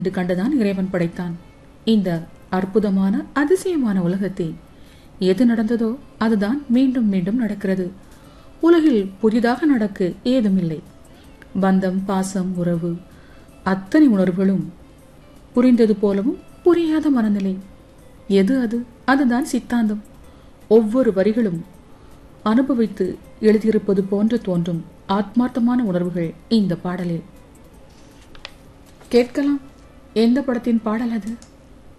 இது கண்டுதான் இறைவன் படைத்தான் இந்த அற்புதமான அதிசயமான உலகத்தை எது நடந்ததோ அதுதான் மீண்டும் மீண்டும் நடக்கிறது உலகில் புதிதாக நடக்க ஏதுமில்லை பந்தம் பாசம் உறவு அத்தனை உணர்வுகளும் புரிந்தது போலவும் புரியாத மனநிலை எது அது அதுதான் சித்தாந்தம் ஒவ்வொரு வரிகளும் அனுபவித்து எழுதியிருப்பது போன்று தோன்றும் ஆத்மார்த்தமான உணர்வுகள் இந்த பாடலில் கேட்கலாம் எந்த படத்தின் பாடல் அது